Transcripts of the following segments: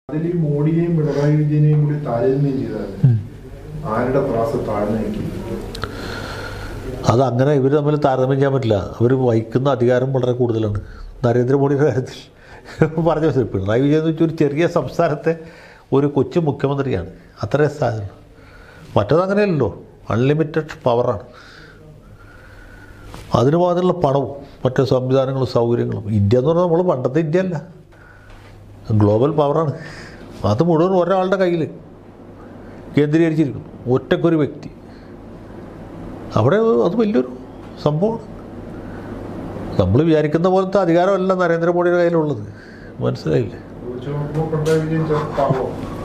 അതിൽ ഈ മോഡിയെയും പിണറായി വിജയനെയും കൂടി താരതമ്യം ചെയ്താൽ ആരുടെ പ്രാസ താഴ്ന്നേക്കും അത് അങ്ങനെ ഇവർ തമ്മിൽ താരതമ്യം ചെയ്യാൻ പറ്റില്ല അവർ വഹിക്കുന്ന അധികാരം വളരെ കൂടുതലാണ് നരേന്ദ്രമോദിയുടെ കാര്യത്തിൽ പറഞ്ഞു വെച്ചത് പിണറായി വിജയൻ എന്ന് വെച്ചാൽ ഒരു ചെറിയ സംസ്ഥാനത്തെ ഒരു കൊച്ചു മുഖ്യമന്ത്രിയാണ് അത്രേ സാധനം മറ്റതങ്ങനെയല്ലല്ലോ അൺലിമിറ്റഡ് പവറാണ് അതിന് മാത്രമുള്ള പണവും മറ്റു സംവിധാനങ്ങളും സൗകര്യങ്ങളും ഇന്ത്യ എന്ന് പറഞ്ഞാൽ നമ്മൾ പണ്ടത്തെ ഇന്ത്യ അല്ല ഗ്ലോബൽ പവറാണ് അത് മുഴുവൻ ഒരാളുടെ കയ്യിൽ കേന്ദ്രീകരിച്ചിരിക്കുന്നു ഒറ്റക്കൊരു വ്യക്തി അവിടെ അത് വലിയൊരു സംഭവമാണ് നമ്മൾ വിചാരിക്കുന്ന പോലത്തെ അധികാരമല്ല നരേന്ദ്രമോദിയുടെ കയ്യിലുള്ളത് മനസ്സിലായില്ലേ വെച്ച് നോക്കുമ്പോൾ പിണറായി വിജയൻ ചെറുപ്പാവോ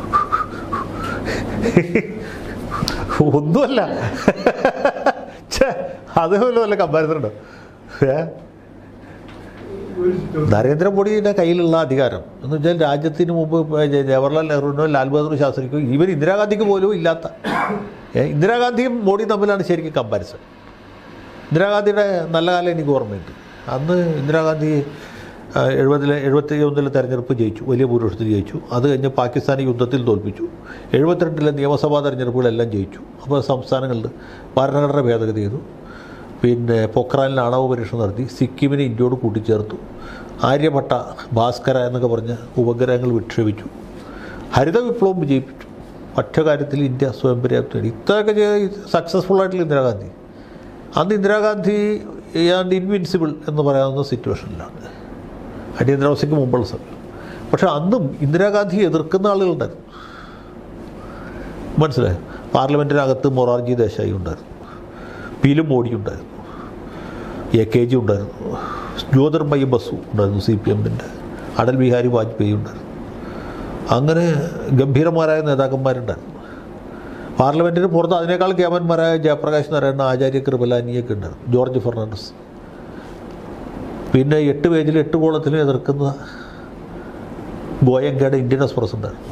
ഒന്നുമല്ല ഛേ അതുപോലെ വല്ല കമ്പാരിസൺ ഉണ്ടോ ഏ ഒരു സിറ്റുവേഷൻ നരേന്ദ്രമോദിയുടെ കയ്യിലുള്ള അധികാരം എന്ന് വെച്ചാൽ രാജ്യത്തിന് മുമ്പ് ഇപ്പൊ ജ- ജവഹർലാൽ നെഹ്റുവിനോ ലാൽ ബഹദൂർ ശാസ്ത്രിക്കോ ഈവൻ ഇന്ദിരാഗാന്ധിക്ക് പോലും ഇല്ലാത്ത ഏ, ഇന്ദിരാഗാന്ധിയും മോഡിയും തമ്മിലാണ് ശരിക്കും കമ്പാരിസൺ ഇന്ദിരാഗാന്ധിയുടെ നല്ല കാലം എനിക്ക് ഓർമ്മയുണ്ട് അന്ന് ഇന്ദിരാഗാന്ധി ആ, എഴുപതിലെ എഴുപത്തി ഒന്നിലെ തെരഞ്ഞെടുപ്പ് ജയിച്ചു വലിയ ഭൂരിപക്ഷത്തിൽ ജയിച്ചു അത് കഴിഞ്ഞ് പാകിസ്ഥാനി യുദ്ധത്തിൽ തോൽപ്പിച്ചു എഴുപത്തിരണ്ടിലെ നിയമസഭാ തെരഞ്ഞെടുപ്പുകളെല്ലാം ജയിച്ചു അപ്പോൾ സംസ്ഥാനങ്ങളിൽ ഭരണഘടന ഭേദഗതി ചെയ്തു പിന്നെ പൊക്രാനിൽ ആണവ പരീക്ഷ നടത്തി സിക്കിമിനെ ഇന്ത്യയോട് കൂട്ടിച്ചേർത്തു ആര്യഭട്ട ഭാസ്കര എന്നൊക്കെ പറഞ്ഞ് ഉപഗ്രഹങ്ങൾ വിക്ഷേപിച്ചു ഹരിത വിപ്ലവം വിജയിപ്പിച്ചു ഒറ്റ കാര്യത്തിൽ ഇന്ത്യ സ്വയം പര്യാപ്തം നേടി ഇത്രയൊക്കെ ചെയ്ത് സക്സസ്ഫുൾ ആയിട്ടുള്ള ഇന്ദിരാഗാന്ധി അന്ന് ഇന്ദിരാഗാന്ധി ആൻഡ് ഇൻവിൻസിബിൾ എന്ന് പറയാവുന്ന സിറ്റുവേഷനിലാണ് അടിയന്തരാവസ്ഥയ്ക്ക് മുമ്പുള്ള സമയം പക്ഷേ അന്നും ഇന്ദിരാഗാന്ധി എതിർക്കുന്ന ആളുകളുണ്ടായിരുന്നു മനസ്സിലായോ പാർലമെൻറ്റിനകത്ത് മൊറാർജി ദേശായി ഉണ്ടായിരുന്നു പീലും മോഡി ഉണ്ടായിരുന്നു എ കെ ജി ഉണ്ടായിരുന്നു ജ്യോതിർമയി ബസു ഉണ്ടായിരുന്നു സി പി എമ്മിൻ്റെ അടൽ ബിഹാരി വാജ്പേയി ഉണ്ടായിരുന്നു അങ്ങനെ ഗംഭീരന്മാരായ നേതാക്കന്മാരുണ്ടായിരുന്നു പാർലമെൻറ്റിന് പുറത്ത് അതിനേക്കാൾ ക്യാമന്മാരായ ജയപ്രകാശ് നാരായണ ആചാര്യ കൃപലാനിയൊക്കെ ഉണ്ടായിരുന്നു ജോർജ് ഫെർണാണ്ടസ് പിന്നെ എട്ട് പേജിൽ എട്ട് കോളത്തിലും എതിർക്കുന്ന ഗോയങ്കയുടെ ഇന്ത്യൻ എക്സ്പ്രസ് ഉണ്ടായിരുന്നു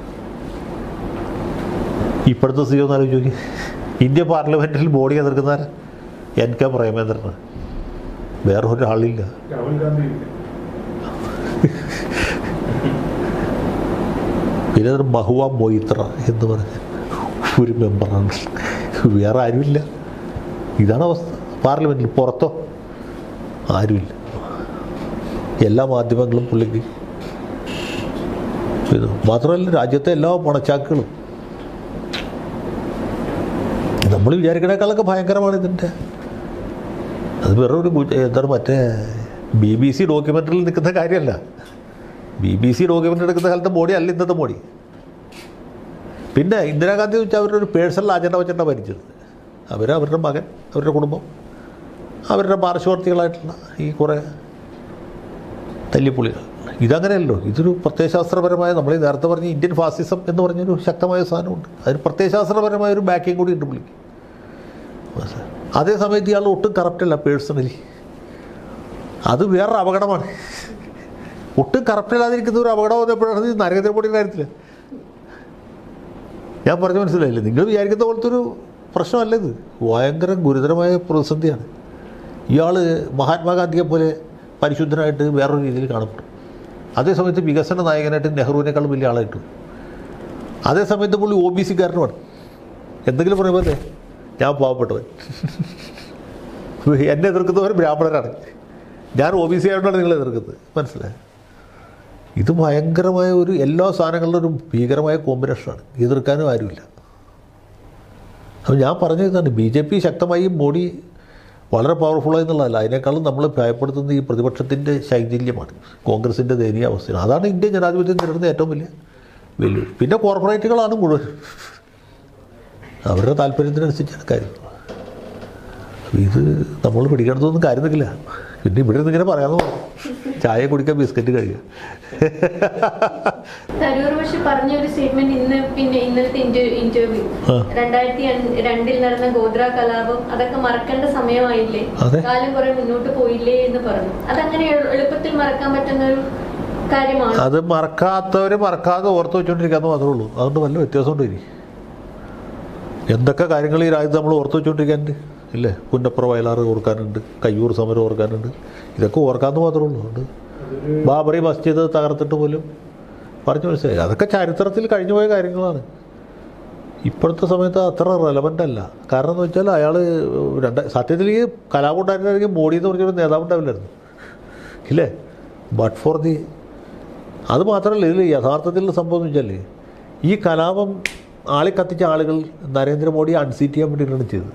ഇപ്പോഴത്തെ സ്ഥിതി ഒന്ന് ആലോചിച്ച് നോക്കി ഇന്ത്യ പാർലമെൻറ്റിൽ ബോഡി എതിർക്കുന്ന എൻ കെ പ്രേമേന്ദ്രനാണ് വേറെ ഒരാളില്ല രാഹുൽ ഗാന്ധി ഇല്ലേ? പിന്നെ ഒരു മഹുവ മൊയ്ത്ര എന്ന് പറഞ്ഞ ഒരു മെമ്പറാണ് വേറെ ആരുമില്ല ഇതാണ് അവസ്ഥ പാർലമെൻറ്റിൽ പുറത്തോ ആരുമില്ല എല്ലാ മാധ്യമങ്ങളും പുള്ളിക്ക് ഇത് മാത്രമല്ല രാജ്യത്തെ എല്ലാ പണച്ചാക്കുകളും നമ്മൾ വിചാരിക്കണേക്കാളൊക്കെ ഭയങ്കരമാണ് ഇതിൻ്റെ അത് വേറെ ഒരു ഗുജ- എന്താണ് മറ്റേ ബി ബി സി ഡോക്യുമെൻ്ററിൽ നിൽക്കുന്ന കാര്യമല്ല ബി ബി സി ഡോക്യുമെൻ്റ് എടുക്കുന്ന കാലത്തെ മോഡി അല്ല ഇന്നത്തെ മോഡി പിന്നെ ഇന്ദിരാഗാന്ധി വെച്ചാൽ അവരുടെ ഒരു പേഴ്സണൽ അജണ്ട വെച്ചിട്ടാണ് ഭരിച്ചത് അവർ അവരുടെ മകൻ അവരുടെ കുടുംബം അവരുടെ പാർശ്വവർത്തികളായിട്ടുള്ള ഈ കുറേ തല്ലിപ്പുള്ളികൾ ഇതങ്ങനെയല്ലോ ഇതൊരു പ്രത്യയശാസ്ത്രപരമായ നമ്മൾ ഈ നേരത്തെ പറഞ്ഞ ഇന്ത്യൻ ഫാസിസം എന്ന് പറഞ്ഞൊരു ശക്തമായ സാധനമുണ്ട് അതിന് പ്രത്യയശാസ്ത്രപരമായ ഒരു ബാക്കിങ് കൂടി ഉണ്ട് പുള്ളിക്ക് മനസ്സിലായോ? അതേ സമയത്ത് ഇയാൾ ഒട്ടും കറക്റ്റല്ല പേഴ്സണലി അത് വേറൊരു അപകടമാണ് ഒട്ടും കറക്റ്റില്ലാതിരിക്കുന്ന ഒരു അപകടം വന്നപ്പോഴാണ് ഈ നരേന്ദ്രമോദിയുടെ കാര്യത്തിൽ ഞാൻ പറഞ്ഞു മനസ്സിലായില്ലേ നിങ്ങൾ വിചാരിക്കുന്ന പോലത്തെ ഒരു പ്രശ്നമല്ല ഇത് ഭയങ്കര ഗുരുതരമായ പ്രതിസന്ധിയാണ് ഇയാൾ മഹാത്മാഗാന്ധിയെ പോലെ പരിശുദ്ധനായിട്ട് വേറൊരു രീതിയിൽ കാണപ്പെടും അതേസമയത്ത് വികസന നായകനായിട്ട് നെഹ്റുവിനേക്കാളും വലിയ ആളായിട്ട് അതേ സമയത്ത് പുള്ളി ഒ ബി സിക്കാരനുമാണ് എന്തെങ്കിലും പറയുമ്പോൾ അല്ലേ ഞാൻ പാവപ്പെട്ടവൻ എന്നെ എതിർക്കുന്നവർ ബ്രാഹ്മണരാണ് ഞാൻ ഒ ബി സി ആയതുകൊണ്ടാണ് നിങ്ങൾ എതിർക്കുന്നത് മനസ്സിലായോ ഇത് ഭയങ്കരമായ ഒരു എല്ലാ സാധനങ്ങളിലും ഒരു ഭീകരമായ കോമ്പിനേഷനാണ് എതിർക്കാനും ആരുമില്ല അപ്പോൾ ഞാൻ പറഞ്ഞതാണ് ബി ജെ പി ശക്തമായി മോഡി വളരെ പവർഫുള്ളായി എന്നുള്ളതല്ല അതിനേക്കാളും നമ്മൾ ഭയപ്പെടുത്തുന്ന ഈ പ്രതിപക്ഷത്തിൻ്റെ ശൈഥില്യമാണ് കോൺഗ്രസിൻ്റെ ദയനീയ അവസ്ഥയാണ് അതാണ് ഇന്ത്യ ജനാധിപത്യം നേരിടുന്ന ഏറ്റവും വലിയ വെല്ലുവിളി പിന്നെ കോർപ്പറേറ്റുകളാണ് മുഴുവൻ അവരുടെ താല്പര്യത്തിനനുസരിച്ചാണ് കാര്യം അപ്പോൾ ഇത് നമ്മൾ പിടിക്കേണ്ടതൊന്നും കാര്യം നിൽക്കില്ല പിന്നെ ഇവിടെ നിന്ന് ഇങ്ങനെ പറയാമെന്ന് പറഞ്ഞു ചായ കുടിക്കാൻ ബിസ്ക്കറ്റ് കഴിക്കുക തരൂർ പക്ഷെ പറഞ്ഞ ഒരു സ്റ്റേറ്റ്മെന്റ് ഇന്ന് പിന്നെ ഇന്നലത്തെ ഇന്റർവ്യൂ ആ. രണ്ടായിരത്തി രണ്ടിൽ നടന്ന ഗോദ്ര കലാപം അതൊക്കെ മറക്കേണ്ട സമയമായില്ലേ അതെ. കാലം കുറെ മുന്നോട്ട് പോയില്ലേ എന്ന് പറഞ്ഞു അതങ്ങനെ എളു- എളുപ്പത്തിൽ മറക്കാൻ പറ്റുന്ന ഒരു കാര്യമാണ് അത് മറക്കാത്തവർ മറക്കാതെ ഓർത്ത് വെച്ചുകൊണ്ടിരിക്കാന്ന് മാത്രമേ ഉള്ളൂ അതുകൊണ്ട് വല്ല വ്യത്യാസമുണ്ട് ഇനി എന്തൊക്കെ കാര്യങ്ങൾ ഈ രാജ്യത്ത് നമ്മൾ ഓർത്ത് വെച്ചുകൊണ്ടിരിക്കാനുണ്ട് ഇല്ലേ പുന്നപ്പുറ വയലാറ് ഓർക്കാനുണ്ട് കയ്യൂർ സമരം ഓർക്കാനുണ്ട് ഇതൊക്കെ ഓർക്കാമെന്ന് മാത്രമേ ഉള്ളൂ അതുകൊണ്ട് ബാബറി മസ്ജിദ് തകർത്തിട്ട് പോലും പറഞ്ഞു മനസ്സിലായി അതൊക്കെ ചരിത്രത്തിൽ കഴിഞ്ഞുപോയ കാര്യങ്ങളാണ് ഇപ്പോഴത്തെ സമയത്ത് അത്ര റെലവൻ്റ് അല്ല കാരണം എന്ന് വെച്ചാൽ അയാൾ രണ്ട് സത്യത്തിൽ ഈ കലാപം ഉണ്ടായിരുന്നെങ്കിൽ മോഡി എന്ന് പറഞ്ഞൊരു നേതാവ് ഉണ്ടാവില്ലായിരുന്നു ഇല്ലേ ബട്ട് ഫോർ ദി അത് മാത്രമല്ല ഇതിൽ യഥാർത്ഥത്തിലുള്ള സംഭവം എന്ന് വെച്ചാൽ ഈ കലാപം ആളി കത്തിച്ച ആളുകൾ നരേന്ദ്രമോദി അൺസീറ്റ് ചെയ്യാൻ വേണ്ടിയിട്ടാണ് ചെയ്തത്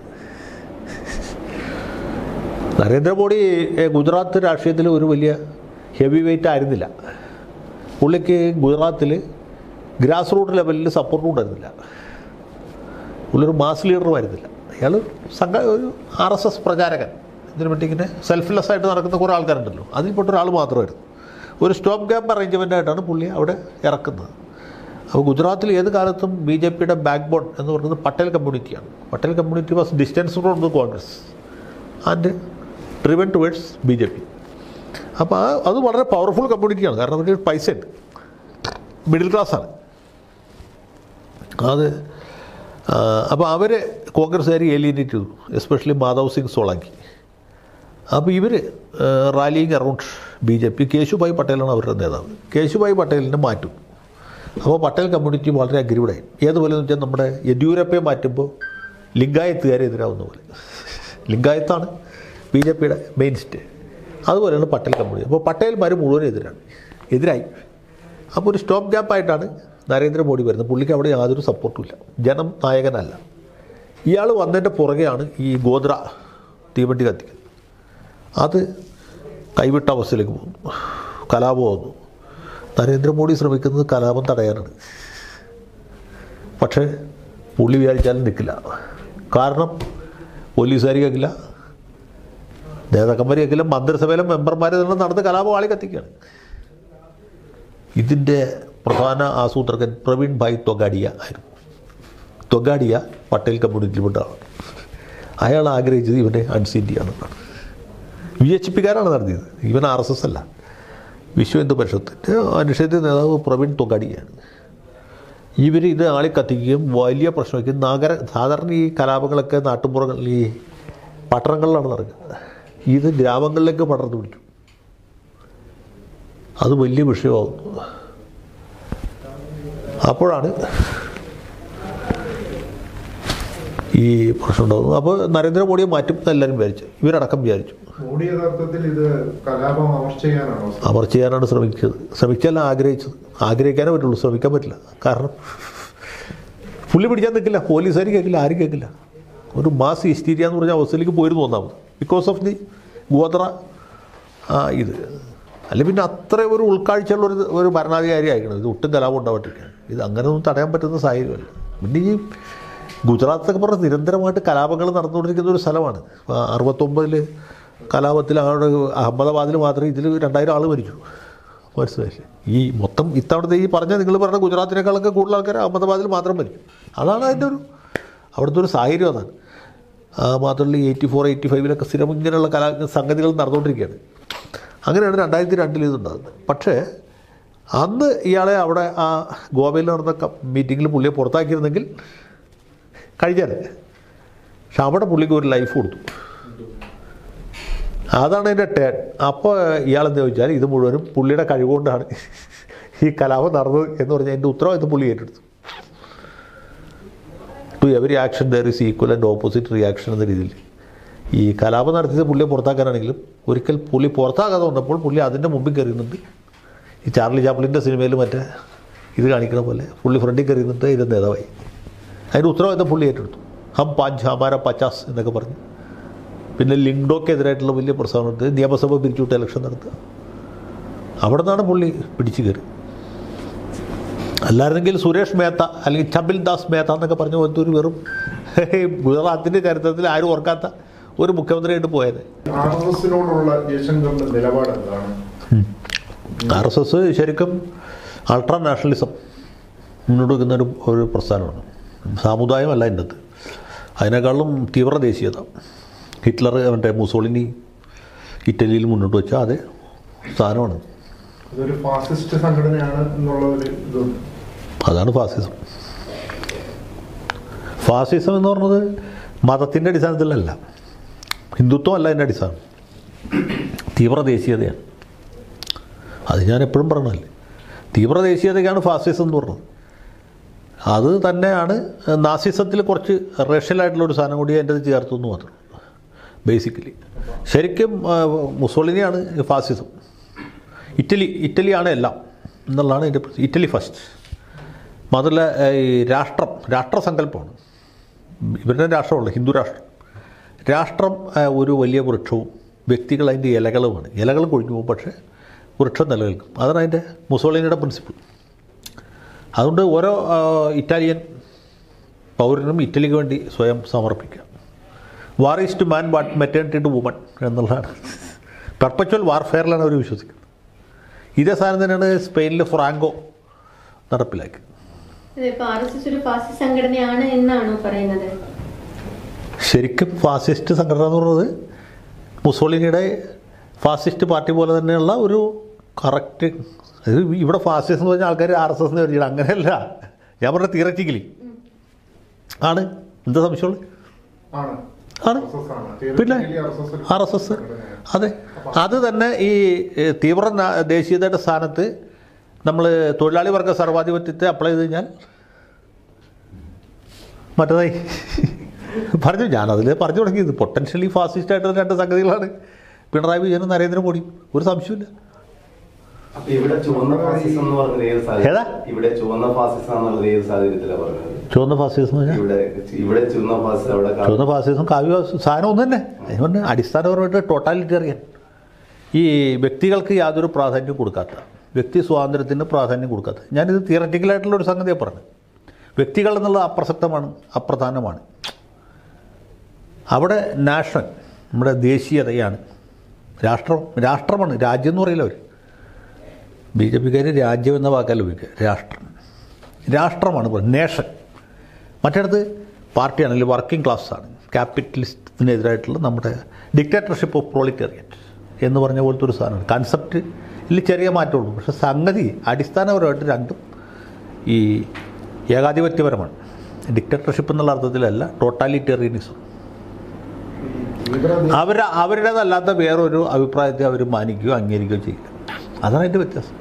നരേന്ദ്രമോദി ഏ, ഗുജറാത്ത് രാഷ്ട്രീയത്തിൽ ഒരു വലിയ ഹെവി വെയിറ്റ് ആയിരുന്നില്ല പുള്ളിക്ക് ഗുജറാത്തിൽ ഗ്രാസ് റൂട്ട് ലെവലിൽ സപ്പോർട്ടും ഉണ്ടായിരുന്നില്ല പുള്ളിയൊരു മാസ് ലീഡറും ആയിരുന്നില്ല അയാൾ സംഘ ഒരു ആർ എസ് എസ് പ്രചാരകൻ ഇതിനു വേണ്ടി ഇങ്ങനെ സെൽഫ്ലെസ് ആയിട്ട് നടക്കുന്ന കുറേ ആൾക്കാരുണ്ടല്ലോ അതിൽപ്പെട്ട ഒരാൾ മാത്രമായിരുന്നു ഒരു സ്റ്റോപ്പ് ഗ്യാപ്പ് അറേഞ്ച്മെൻ്റ് ആയിട്ടാണ് പുള്ളി അവിടെ ഇറക്കുന്നത് അപ്പോൾ ഗുജറാത്തിൽ ഏത് കാലത്തും ബി ജെ പിയുടെ ബാക്ക് ബോൺ എന്ന് പറയുന്നത് പട്ടേൽ കമ്മ്യൂണിറ്റിയാണ് Patel community was distance from the Congress and driven towards B J P അപ്പോൾ ആ അത് വളരെ പവർഫുൾ കമ്മ്യൂണിറ്റിയാണ് കാരണം അവരുടെ പൈസ ഉണ്ട് മിഡിൽ ക്ലാസ്സാണ് അത് അപ്പോൾ അവർ കോൺഗ്രസ്സുകാർ ഏലിയനേറ്റ് ചെയ്തു എസ്പെഷ്യലി മാധവ് സിംഗ് സോളാങ്കി അപ്പോൾ ഇവർ rallying around B J P Keshubhai പട്ടേലാണ് അവരുടെ നേതാവ് കേശുഭായ് പട്ടേലിനെ മാറ്റും അപ്പോൾ പട്ടേൽ കമ്മ്യൂണിറ്റി വളരെ അഗ്രീവഡായി ഏതുപോലെ എന്ന് വെച്ചാൽ നമ്മുടെ യെദ്യൂരപ്പയെ മാറ്റുമ്പോൾ ലിംഗായത്തുകാരെ എതിരാവുന്ന പോലെ ലിംഗായത്താണ് ബി ജെ പിയുടെ മെയിൻ സ്റ്റേ അതുപോലെയാണ് പട്ടേൽ കമ്മ്യൂണിറ്റി അപ്പോൾ പട്ടേൽമാർ മുഴുവൻ എതിരാണ് എതിരായി അപ്പോൾ ഒരു സ്റ്റോപ്പ് ഗ്യാപ്പായിട്ടാണ് നരേന്ദ്രമോദി വരുന്നത് പുള്ളിക്ക് അവിടെ യാതൊരു സപ്പോർട്ടും ഇല്ല ജനം നായകനല്ല ഇയാൾ വന്നതിൻ്റെ പുറകെയാണ് ഈ ഗോദ്ര തീവണ്ടി കത്തിക്കൽ അത് കൈവിട്ട അവസ്ഥയിലേക്ക് പോകുന്നു കലാപം വന്നു നരേന്ദ്രമോദി ശ്രമിക്കുന്നത് കലാപം തടയാനാണ് പക്ഷേ പുള്ളി വിചാരിച്ചാലും നിൽക്കില്ല കാരണം പോലീസുകാർ കേൾക്കില്ല നേതാക്കന്മാർ കേൾക്കില്ല മന്ത്രിസഭയിലെ മെമ്പർമാർ തന്നെ നടന്ന് കലാപം ആളി കത്തിക്കുകയാണ് ഇതിൻ്റെ പ്രധാന ആസൂത്രകൻ പ്രവീൺ ഭായ് തൊഗാഡിയ ആയിരുന്നു തൊഗാഡിയ പട്ടേൽ കമ്മ്യൂണിറ്റിയിൽപ്പെട്ട ആളാണ് അയാൾ ആഗ്രഹിച്ചത് ഇവനെ അൺസീറ്റ് ചെയ്യാമെന്നാണ് വി എച്ച് പിക്കാരാണ് നടത്തിയത് ഇവൻ ആർ എസ് എസ് അല്ല വിശ്വ ഹിന്ദു പരിഷത്തിൻ്റെ അനിഷേധ്യ നേതാവ് പ്രവീൺ തൊഗാഡിയാണ് ഇവർ ഇത് ആളി കത്തിക്കുകയും വലിയ പ്രശ്നമാക്കി നഗര സാധാരണ ഈ കലാപങ്ങളൊക്കെ നാട്ടുമ്പുറങ്ങളിൽ ഈ പട്ടണങ്ങളിലാണ് നടക്കുന്നത് ഇത് ഗ്രാമങ്ങളിലേക്ക് പടർന്നു പിടിച്ചു അത് വലിയ വിഷയമാകുന്നു അപ്പോഴാണ് ഈ പ്രശ്നം ഉണ്ടാകുന്നത് അപ്പോൾ നരേന്ദ്രമോദിയെ മാറ്റും എന്ന് എല്ലാവരും വിചാരിച്ചു ഇവരടക്കം വിചാരിച്ചു മോഡി യഥാർത്ഥത്തിൽ ഇത് കലാപം അമർച്ച ചെയ്യാനാണോ അവർ ചെയ്യാനാണ് ശ്രമിച്ചത് ശ്രമിച്ചല്ല ആഗ്രഹിച്ചത് ആഗ്രഹിക്കാനേ പറ്റുള്ളൂ ശ്രമിക്കാൻ പറ്റില്ല കാരണം പുള്ളി പിടിക്കാൻ നിൽക്കില്ല പോലീസുകാർ കേൾക്കില്ല ആരും കേൾക്കില്ല ഒരു മാസ് ഹിസ്റ്റീരിയ എന്ന് പറഞ്ഞ അവസ്ഥയിലേക്ക് പോയിരുന്നു ഒന്നാമത് ബിക്കോസ് ഓഫ് ദി ഗോത്ര ആ, ഇത് അല്ലെ പിന്നെ അത്ര ഒരു ഉൾക്കാഴ്ചയുള്ള ഒരു ഒരു ഭരണാധികാരി ആയിരിക്കണം ഇത് ഒട്ടും കലാപം ഉണ്ടാവട്ടില്ല ഇത് അങ്ങനെയൊന്നും തടയാൻ പറ്റുന്ന സാഹചര്യമല്ല പിന്നെ ഈ ഗുജറാത്തൊക്കെ പറഞ്ഞ നിരന്തരമായിട്ട് കലാപങ്ങൾ നടന്നുകൊണ്ടിരിക്കുന്ന ഒരു സ്ഥലമാണ് ഇപ്പോൾ അറുപത്തൊമ്പതിൽ കലാപത്തിൽ അവിടെ അഹമ്മദാബാദിൽ മാത്രമേ ഇതിൽ രണ്ടായിരം ആൾ മരിച്ചു മനസ്സിലായില്ലേ ഈ മൊത്തം ഇത്തവണത്തെ ഈ പറഞ്ഞ നിങ്ങൾ പറഞ്ഞ ഗുജറാത്തിനേക്കാളൊക്കെ കൂടുതൽ ആൾക്കാർ അഹമ്മദാബാദിൽ മാത്രം മരിക്കും അതാണ് അതിൻ്റെ ഒരു അവിടുത്തെ ഒരു സാഹചര്യം അതാണ് ആ, മാത്രമല്ല എയ്റ്റി ഫോർ എയ്റ്റി ഫൈവിലൊക്കെ സ്ഥിരം ഇങ്ങനെയുള്ള കലാ സംഗതികൾ നടന്നുകൊണ്ടിരിക്കുകയാണ് അങ്ങനെയാണ് രണ്ടായിരത്തി രണ്ടിൽ ഇതുണ്ടാകുന്നത് പക്ഷേ അന്ന് ഇയാളെ അവിടെ ആ ഗോവയിൽ നടന്ന ക- മീറ്റിങ്ങിൽ പുള്ളിയെ പുറത്താക്കിയിരുന്നെങ്കിൽ കഴിഞ്ഞാൽ പക്ഷെ അവിടെ പുള്ളിക്ക് ഒരു ലൈഫ് കൊടുത്തു അതാണ് എൻ്റെ ടേൺ അപ്പോൾ ഇയാളെന്താ ചോദിച്ചാൽ ഇത് മുഴുവനും പുള്ളിയുടെ കഴിവുകൊണ്ടാണ് ഈ കലാപം നടന്നത് എന്ന് പറഞ്ഞാൽ എൻ്റെ ഉത്തരവാദിത്വം പുള്ളി ഏറ്റെടുത്തു to every action there is equal and opposite reaction എന്ന രീതിയിൽ ഈ കലാപം നടത്തിയത് പുള്ളിയെ പുറത്താക്കാനാണെങ്കിലും ഒരിക്കൽ പുള്ളി പുറത്താകാതെ വന്നപ്പോൾ പുള്ളി അതിൻ്റെ മുമ്പിൽ കയറിയുന്നുണ്ട് ഈ ചാർലി ചാപ്ലിൻ്റെ സിനിമയിൽ മറ്റേ ഇത് കാണിക്കുന്ന പോലെ പുള്ളി ഫ്രണ്ടിൽ കയറിയുന്നുണ്ട് ഇത് നേതാവായി അതിൻ്റെ ഉത്തരവാദിത്തം പുള്ളി ഏറ്റെടുത്തു ഹം പാഞ്ച് ഹമാര പച്ചാസ് എന്നൊക്കെ പറഞ്ഞു പിന്നെ ലിങ്ഡോക്കെതിരായിട്ടുള്ള വലിയ പ്രസ്താവന എടുത്ത് നിയമസഭ പിരിച്ചുവിട്ട് ഇലക്ഷൻ നടത്തുക അവിടെ നിന്നാണ് പുള്ളി പിടിച്ചു കയറി അല്ലായിരുന്നെങ്കിൽ സുരേഷ് മേത്ത അല്ലെങ്കിൽ ചബിൽ ദാസ് മേത്ത എന്നൊക്കെ പറഞ്ഞ പോലത്തെ ഒരു വെറും ഗുജറാത്തിൻ്റെ ചരിത്രത്തിൽ ആരും ഓർക്കാത്ത ഒരു മുഖ്യമന്ത്രിയായിട്ട് പോയത് ആർ എസ് എസിനോടുള്ള ജയശങ്കറിന്റെ നിലപാട് എന്താണ് ആർ എസ് എസ് ശരിക്കും അൾട്രാ നാഷണലിസം മുന്നോട്ട് വെക്കുന്ന ഒരു ഒരു പ്രസ്ഥാനമാണ് സാമുദായമല്ല അതിൻ്റെ അകത്ത് അതിനേക്കാളും തീവ്ര ദേശീയത ഹിറ്റ്ലർ മറ്റേ മുസോളിനി ഇറ്റലിയിൽ മുന്നോട്ട് വെച്ച അതേ സാധനമാണ് ഇതൊരു ഫാസിസ്റ്റ് സംഘടനയാണ് എന്നുള്ള ഒരു ഇത് അതാണ് ഫാസിസം ഫാസിസം എന്ന് പറഞ്ഞത് മതത്തിൻ്റെ അടിസ്ഥാനത്തിലല്ല ഹിന്ദുത്വം അല്ല അതിൻ്റെ അടിസ്ഥാനം തീവ്ര ദേശീയതയാണ് അത് ഞാൻ എപ്പോഴും പറഞ്ഞല്ലേ തീവ്രദേശീയതയ്ക്കാണ് ഫാസിസം എന്ന് പറഞ്ഞത് അത് തന്നെയാണ് നാസിസത്തിൽ കുറച്ച് റഷ്യലായിട്ടുള്ള ഒരു സാധനം കൂടി എൻ്റെ ചേർത്തു എന്ന് മാത്രം ബേസിക്കലി ശരിക്കും ആ, മുസോളിനിയാണ് ഫാസിസം ഇറ്റലി ഇറ്റലിയാണ് എല്ലാം എന്നുള്ളതാണ് എൻ്റെ പ്രശ്നം. ഇറ്റലി ഫസ്റ്റ് മാത്രമല്ല ഈ രാഷ്ട്രം രാഷ്ട്രസങ്കല്പമാണ് ഇവരുടെ രാഷ്ട്രമുള്ള ഹിന്ദു രാഷ്ട്രം രാഷ്ട്രം ആ, ഒരു വലിയ വൃക്ഷവും വ്യക്തികൾ അതിൻ്റെ ഇലകളുമാണ് ഇലകൾ കൊഴിഞ്ഞു പോകും പക്ഷേ വൃക്ഷം നിലനിൽക്കും അതാണ് അതിൻ്റെ മുസോളിനിയുടെ പ്രിൻസിപ്പിൾ അതുകൊണ്ട് ഓരോ ആ, ഇറ്റാലിയൻ പൗരനും ഇറ്റലിക്ക് വേണ്ടി സ്വയം സമർപ്പിക്കുക war is to man what maternity to woman എന്നുള്ളതാണ് പെർപ്പച്വൽ വാർഫെയറിലാണ് അവർ വിശ്വസിക്കുന്നത് ഇതേ സാധനം തന്നെയാണ് സ്പെയിനിൽ ഫ്രാങ്കോ നടപ്പിലാക്കിയത് ഇതിപ്പോ ആർ എസ് എസ് ഒരു ഫാസിസ്റ്റ് സംഘടനയാണ് എന്നാണോ പറയുന്നത് ശരിക്കും ഫാസിസ്റ്റ് സംഘടന എന്ന് പറയുന്നത് മുസോളിനിയുടെ ഫാസിസ്റ്റ് പാർട്ടി പോലെ തന്നെയുള്ള ഒരു കറക്റ്റ് അത് ഇവിടെ ഫാസിസ്റ്റ് എന്ന് പറഞ്ഞ ആൾക്കാർ ആർ എസ് എസ് എന്ന് വിചാരിക്കണം അങ്ങനെയല്ല ഞാൻ പറഞ്ഞ തിയററ്റിക്കലി ആണ് എന്താ സംശയമുള്ളത് ആണ് ആണ് RSS ആണ്. പിന്നെ Theoretically RSS ഒരു ആർ എസ് എസ് സംഘടനയാണ്. അതെ അത് തന്നെ ഈ ഏ, തീവ്ര നാ- ദേശീയതയുടെ സ്ഥാനത്ത് നമ്മൾ തൊഴിലാളി വർഗ സർവാധിപത്യത്തെ അപ്ലൈ ചെയ്ത് കഴിഞ്ഞാൽ മറ്റേതായി പറഞ്ഞു ഞാനതിൽ പറഞ്ഞു തുടങ്ങിയത് പൊട്ടൻഷ്യലി ഫാസിസ്റ്റ് ആയിട്ടുള്ള രണ്ട് സംഗതികളാണ് പിണറായി വിജയനും നരേന്ദ്രമോദിയും ഒരു സംശയമില്ല അപ്പൊ ഇവിടെ ചുവന്ന ഫാസിസം എന്ന് പറഞ്ഞത് ഏത് ഏതാ? സാഹചര്യം ഇവിടെ ചുവന്ന ഫാസിസം എന്നുള്ളത് ഏത് സാഹചര്യത്തിലാണ് പറഞ്ഞത് ചുവന്ന ഫാസിസം എന്ന് പറഞ്ഞാൽ ഇവിടെ ഇവിടെ ചുവന്ന ഫാസിസം അവിടെ കാ- ചുവന്ന ഫാസിസം കാവ്യ സാധനം ഒന്ന് തന്നെ അതിനുകൊണ്ട് അടിസ്ഥാനപരമായിട്ട് ടോട്ടാലിറ്റേറിയൻ ഈ വ്യക്തികൾക്ക് യാതൊരു പ്രാധാന്യം കൊടുക്കാത്ത വ്യക്തി സ്വാതന്ത്ര്യത്തിന് പ്രാധാന്യം കൊടുക്കാത്ത ഞാനിത് തിയററ്റിക്കലായിട്ടുള്ള ഒരു സംഗതിയാണ് പറഞ്ഞത് വ്യക്തികൾ എന്നുള്ളത് അപ്രസക്തമാണ് അപ്രധാനമാണ് അവിടെ നാഷൻ നമ്മുടെ ദേശീയതയാണ് രാഷ്ട്രം രാഷ്ട്രമാണ് രാജ്യം എന്ന് പറയില്ല അവർ ബി ജെ പിക്കാർ രാജ്യം എന്ന വാക്കല്ല ഉപയോഗിക്കുക രാഷ്ട്രം രാഷ്ട്രമാണ് പറയുന്നത് നേഷൻ മറ്റിടത്ത് പാർട്ടിയാണ് അല്ലെങ്കിൽ വർക്കിംഗ് ക്ലാസ്സാണ് ക്യാപിറ്റലിസ്റ്റിനെതിരായിട്ടുള്ള നമ്മുടെ ഡിക്റ്റേറ്റർഷിപ്പ് ഓഫ് പ്രോളിറ്റേറിയറ്റ് എന്ന് പറഞ്ഞ പോലത്തെ ഒരു സാധനമാണ് കൺസെപ്റ്റിൽ ചെറിയ മാറ്റമുള്ളൂ പക്ഷേ സംഗതി അടിസ്ഥാനപരമായിട്ട് രണ്ടും ഈ ഏകാധിപത്യപരമാണ് ഡിക്റ്റേറ്റർഷിപ്പ് എന്നുള്ള അർത്ഥത്തിലല്ല ടോട്ടാലിറ്റേറിയനിസം ഈ തീവ്ര അവർ അവരുടേതല്ലാത്ത വേറൊരു അഭിപ്രായത്തെ അവർ മാനിക്കുകയോ അംഗീകരിക്കുകയോ ചെയ്യില്ല അതാണ് അതിൻ്റെ വ്യത്യാസം